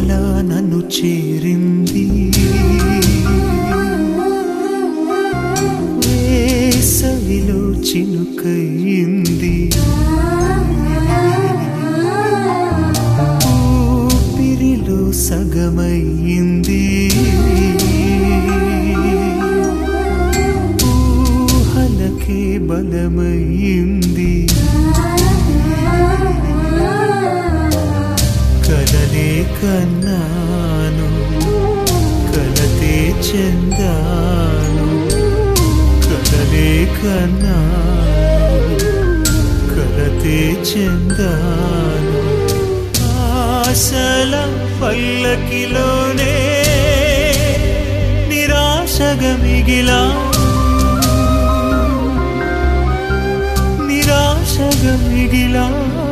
కళ నన్ను చేరింది వేసవిలో చినుకయింది ఊపిరిలో సగమయ్యింది ఊహలకే బలమయ్యింది కలలే కన్నాను కలతే చెందాను కలలే కన్నాను కలతే చెందాను ఆశల పల్లకిలోనే నిరాశగా మిగిలా నిరాశగా మిగిలా